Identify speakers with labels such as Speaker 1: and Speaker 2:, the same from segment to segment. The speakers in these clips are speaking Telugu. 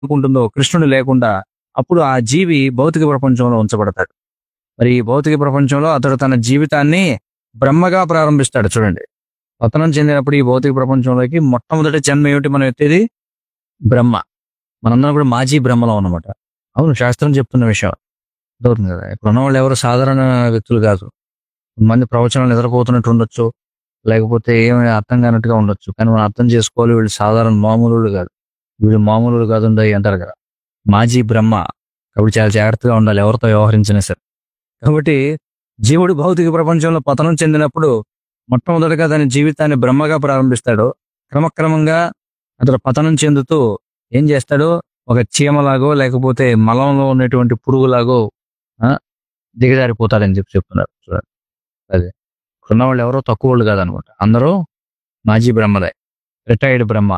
Speaker 1: అనుకుంటుందో కృష్ణుడు లేకుండా అప్పుడు ఆ జీవి భౌతిక ప్రపంచంలో ఉంచబడతాడు మరి ఈ భౌతిక ప్రపంచంలో అతడు తన జీవితాన్ని బ్రహ్మగా ప్రారంభిస్తాడు చూడండి పతనం చెందినప్పుడు ఈ భౌతిక ప్రపంచంలోకి మొట్టమొదటి జన్మ ఏమిటి మనం ఎత్తేది బ్రహ్మ మనందరం కూడా మాజీ బ్రహ్మలో ఉన్నమాట అవును శాస్త్రం చెప్తున్న విషయం అర్థమవుతుంది కదా ఇక్కడ ఉన్న వాళ్ళు ఎవరు సాధారణ వ్యక్తులు కాదు మంది ప్రవచనాలు నిద్రపోతున్నట్టు ఉండొచ్చు లేకపోతే ఏమి అర్థం కానట్టుగా ఉండొచ్చు కానీ మనం అర్థం చేసుకోవాలి వీళ్ళు సాధారణ మామూలు కాదు వీళ్ళు మామూలు కాదు ఉండయి అంటారు కదా మాజీ బ్రహ్మ కాబట్టి చాలా జాగ్రత్తగా ఉండాలి ఎవరితో వ్యవహరించినా సరే కాబట్టి జీవుడు భౌతిక ప్రపంచంలో పతనం చెందినప్పుడు మొట్టమొదటిగా తన జీవితాన్ని బ్రహ్మగా ప్రారంభిస్తాడు క్రమక్రమంగా అతడు పతనం చెందుతూ ఏం చేస్తాడు ఒక చీమలాగో లేకపోతే మలంలో ఉన్నటువంటి పురుగులాగో ఆ, దిగజారిపోతాడని చెప్పి చెప్తున్నారు చూడండి అదే ఉన్న వాళ్ళు ఎవరో తక్కువ వాళ్ళు కాదనమాట అందరూ మాజీ బ్రహ్మదే రిటైర్డ్ బ్రహ్మ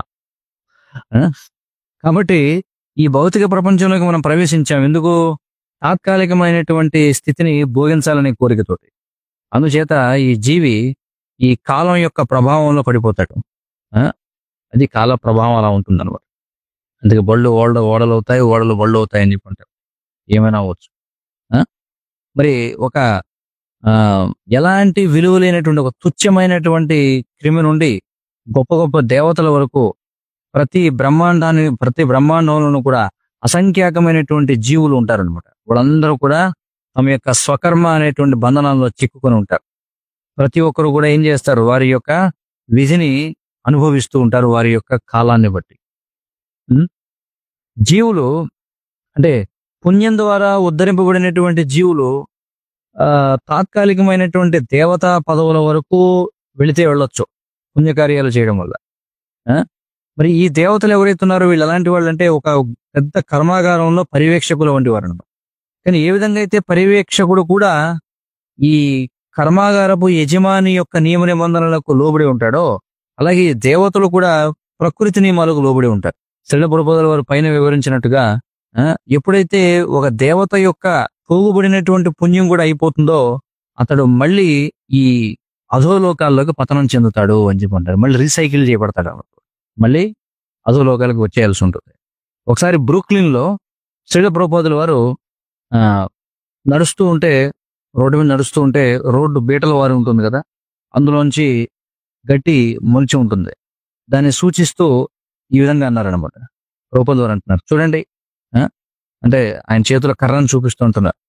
Speaker 1: ఆ? కాబట్టి ఈ భౌతిక ప్రపంచంలోకి మనం ప్రవేశించాం ఎందుకు తాత్కాలికమైనటువంటి స్థితిని భోగించాలనే కోరికతోటి అందుచేత ఈ జీవి ఈ కాలం యొక్క ప్రభావంలో పడిపోతాడు ఆ? అది కాల ప్రభావం అలా ఉంటుంది అనమాట అందుకే బళ్ళు ఓడ ఓడలు అవుతాయి ఓడలు బళ్ళు అవుతాయి అని చెప్పుకుంటారు ఏమైనా అవ్వచ్చు ఆ? మరి ఒక ఆ ఎలాంటి విలువ లేనటువంటి ఒక తుచ్చమైనటువంటి క్రిమి నుండి గొప్ప గొప్ప దేవతల వరకు ప్రతి బ్రహ్మాండాన్ని ప్రతి బ్రహ్మాండంలోనూ కూడా అసంఖ్యాకమైనటువంటి జీవులు ఉంటారనమాట వాళ్ళందరూ కూడా తమ యొక్క స్వకర్మ అనేటువంటి బంధనాల్లో చిక్కుకొని ఉంటారు ప్రతి ఒక్కరు కూడా ఏం చేస్తారు వారి యొక్క విధిని అనుభవిస్తూ ఉంటారు వారి యొక్క కాలాన్ని బట్టి ఉం? జీవులు అంటే పుణ్యం ద్వారా ఉద్ధరింపబడినటువంటి జీవులు ఆ తాత్కాలికమైనటువంటి దేవతా పదవుల వరకు వెళితే వెళ్ళొచ్చు పుణ్యకార్యాలు చేయడం వల్ల ఆ? మరి ఈ దేవతలు ఎవరైతే ఉన్నారో వీళ్ళు ఎలాంటి వాళ్ళు అంటే ఒక పెద్ద కర్మాగారంలో పర్యవేక్షకుల వంటి వారు అన్నమాట కానీ ఏ విధంగా అయితే పర్యవేక్షకుడు కూడా ఈ కర్మాగారపు యజమాని యొక్క నియమ నిబంధనలకు లోబడి ఉంటాడో అలాగే ఈ దేవతలు కూడా ప్రకృతి నియమాలకు లోబడి ఉంటారు శ్రీల పురపదుల వారు పైన వివరించినట్టుగా ఆ, ఎప్పుడైతే ఒక దేవత యొక్క పోగుబడినటువంటి పుణ్యం కూడా అయిపోతుందో అతడు మళ్ళీ ఈ అధోలోకాల్లోకి పతనం చెందుతాడు అని చెప్పి అంటారు మళ్ళీ రీసైకిల్ చేయబడతాడు అన్నమాట. మళ్ళీ అధోలోకాలకు వచ్చేయాల్సి ఉంటుంది ఒకసారి బ్రూక్లిన్ లో శ్రీల ప్రపోదుల వారు ఆ, నడుస్తూ ఉంటే రోడ్డు మీద నడుస్తూ ఉంటే రోడ్డు బీటల వారి ఉంటుంది కదా అందులోంచి గట్టి మొలిచి ఉంటుంది దాన్ని సూచిస్తూ ఈ విధంగా అన్నారనమాట రూపల్ వారు అంటున్నారు చూడండి ఆ? అంటే ఆయన చేతిలో కర్రను చూపిస్తూ ఉంటున్నారు